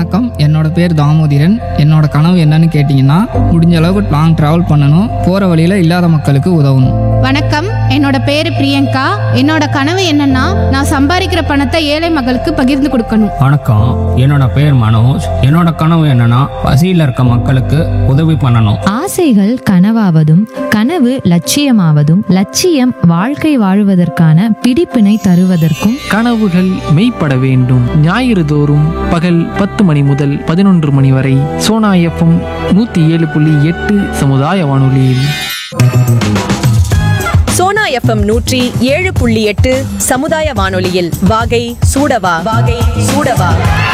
வணக்கம் என்னோட பேர் தாமோதிரன் என்னோட கனவு என்னன்னு கேட்டிங்கன்னா முடிஞ்ச அளவுக்கு லாங் ட்ராவல் பண்ணணும் போகிற வழியில் இல்லாத மக்களுக்கு உதவணும் வணக்கம் என்னோட பேரு பிரியங்கா என்னோட கனவு என்னன்னா நான் சம்பாதிக்கிற பணத்தை ஏழை மக்களுக்கு பகிர்ந்து கொடுக்கணும் வணக்கம் என்னோட பேர் மனோஜ் என்னோட கனவு என்னன்னா பசியில் இருக்க மக்களுக்கு உதவி பண்ணணும் ஆசைகள் கனவாவதும் கனவு லட்சியமாவதும் லட்சியம் வாழ்க்கை வாழுவதற்கான பிடிப்பினை தருவதற்கும் கனவுகள் மெய்ப்பட வேண்டும் ஞாயிறு தோறும் பகல் பத்து மணி முதல் பதினொன்று மணி வரை சோனா எஃப்எம் நூற்றி ஏழு புள்ளி எட்டு சமுதாய வானொலியில் சோனா எஃப்எம் நூற்றி ஏழு புள்ளி எட்டு சமுதாய வானொலியில் வாகை சூடவா வாகை சூடவா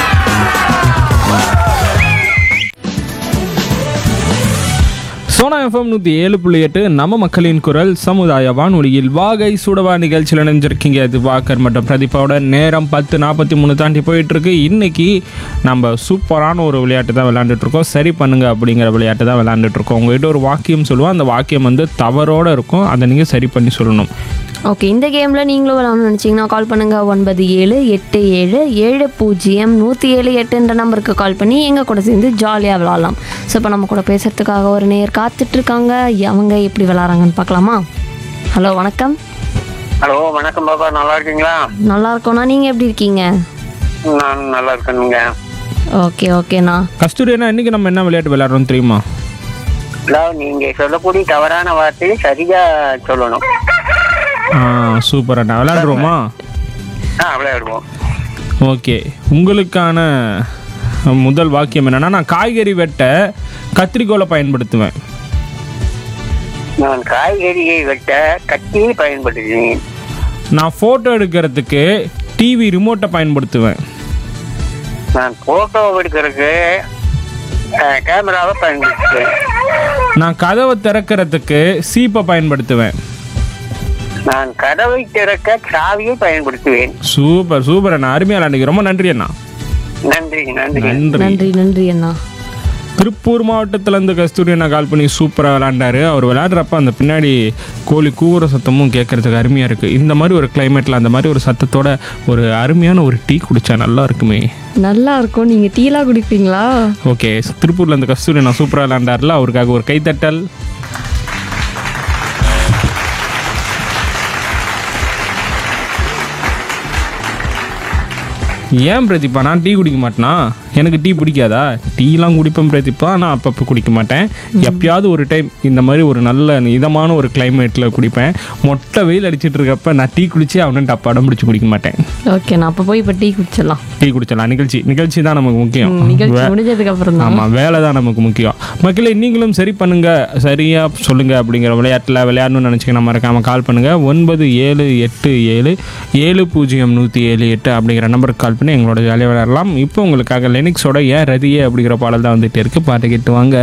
சோனா எஃப்எம் நூற்றி ஏழு புள்ளி எட்டு நம்ம மக்களின் குரல் சமுதாய வானொலியில் வாகை சுடவா நிகழ்ச்சியில் இணைஞ்சிருக்கீங்க இது வாக்கர் மற்றும் பிரதீபாவோட நேரம் பத்து நாற்பத்தி மூணு தாண்டி போயிட்டு இருக்கு இன்னைக்கு நம்ம சூப்பரான ஒரு விளையாட்டு தான் விளையாண்டுட்டு இருக்கோம் சரி பண்ணுங்க அப்படிங்கிற விளையாட்டு தான் விளையாண்டுட்டு இருக்கோம் உங்ககிட்ட ஒரு வாக்கியம் சொல்லுவோம் அந்த வாக்கியம் வந்து தவறோட இருக்கும் அதை நீங்கள் சரி பண்ணி சொல்லணும் ஓகே இந்த கேமில் நீங்களும் விளாட்ணும்னு நினச்சிங்கன்னா கால் பண்ணுங்கள் ஒன்பது ஏழு எட்டு ஏழு ஏழு பூஜ்ஜியம் நூற்றி ஏழு எட்டுன்ற நம்பருக்கு கால் பண்ணி எங்கள் கூட சேர்ந்து ஜாலியாக விளாட்லாம் ஸோ இப்போ நம்ம கூட பேசுகிறதுக்காக ஒரு நேர் காத்துட்ருக்காங்க அவங்க எப்படி விளாட்றாங்கன்னு பார்க்கலாமா ஹலோ வணக்கம் ஹலோ வணக்கம் பாப்பா நல்லா இருக்கீங்களா நல்லா இருக்கோண்ணா நீங்கள் எப்படி இருக்கீங்க நான் நல்லா இருக்கேனுங்க ஓகே ஓகேண்ணா கஸ்தூரி அண்ணா இன்னைக்கு நம்ம என்ன விளையாட்டு விளையாடுறோம் தெரியுமா அதாவது நீங்க சொல்லக்கூடிய தவறான வார்த்தையை சரியா சொல்லணும் ஆ சூப்பர் அண்ணா விளையாடுறோமா ஆ விளையாடுவோம் ஓகே உங்களுக்கான முதல் வாக்கியம் என்னன்னா நான் காய்கறி வெட்ட கத்திரிக்கோலை பயன்படுத்துவேன் நான் காய்கறியை வெட்ட கத்தியை பயன்படுத்தினேன் நான் ஃபோட்டோ எடுக்கிறதுக்கு டிவி ரிமோட்டை பயன்படுத்துவேன் நான் போட்டோ எடுக்கிறதுக்கு அஹ், கேமராவை பயன்படுத்துவேன் நான் கதவை திறக்கிறதுக்கு சீப்பை பயன்படுத்துவேன் நான் கதவை திறக்க சாவியை பயன்படுத்துவேன் சூப்பர் சூப்பர் அண்ணா அருமையாக விளையாண்டுங்க ரொம்ப நன்றி அண்ணா நன்றி நன்றி நன்றி நன்றி நன்றி அண்ணா திருப்பூர் மாவட்டத்துல இருந்து கஸ்தூரி அண்ணா கால் பண்ணி சூப்பராக விளையாண்டாரு அவர் விளையாடுறப்ப அந்த பின்னாடி கோழி கூவுற சத்தமும் கேட்கறதுக்கு அருமையாக இருக்குது இந்த மாதிரி ஒரு கிளைமேட்டில் அந்த மாதிரி ஒரு சத்தத்தோட ஒரு அருமையான ஒரு டீ குடிச்சா நல்லா இருக்குமே நல்லா இருக்கும் நீங்கள் டீலாம் குடிப்பீங்களா ஓகே திருப்பூர்ல இருந்து கஸ்தூரி நான் சூப்பராக விளையாண்டார்ல அவருக்காக ஒரு கைத்தட்டல் ஏன் பிரதீபா நான் டீ குடிக்க மாட்டேனா எனக்கு டீ பிடிக்காதா டீலாம் குடிப்பேன் பிரதீபா நான் அப்பப்போ குடிக்க மாட்டேன் எப்பயாவது ஒரு டைம் இந்த மாதிரி ஒரு நல்ல இதமான ஒரு கிளைமேட்டில் குடிப்பேன் மொட்டை வெயில் அடிச்சிட்டு இருக்கப்ப நான் டீ குடிச்சு அவனை டப்பாடம் பிடிச்சி குடிக்க மாட்டேன் ஓகேண்ணா அப்போ போய் இப்போ டீ குடிச்சிடலாம் டீ குடிச்சலாம் நிகழ்ச்சி நிகழ்ச்சி தான் நமக்கு முக்கியம் நிகழ்ச்சி வே- முடிஞ்சதுக்கு அப்புறம் தான் ஆமாம் வேலை தான் நமக்கு முக்கியம் மக்களே நீங்களும் சரி பண்ணுங்க சரியா சொல்லுங்க அப்படிங்கிற விளையாட்டில் விளையாடணும்னு நினச்சிங்கன்னா மறக்காம கால் பண்ணுங்க ஒன்பது ஏழு எட்டு ஏழு ஏழு பூஜ்ஜியம் நூற்றி ஏழு எட்டு அப்படிங்கிற நம்பருக்கு கால் பண்ணி எங்களோட ஜாலியாக விளையாடலாம் இப்போ உங்களுக்காக லெனிக்ஸோட ஏன் ரதியே அப்படிங்கிற பாடல் தான் வந்துட்டு இருக்கு பாட்டு கேட்டு வாங்க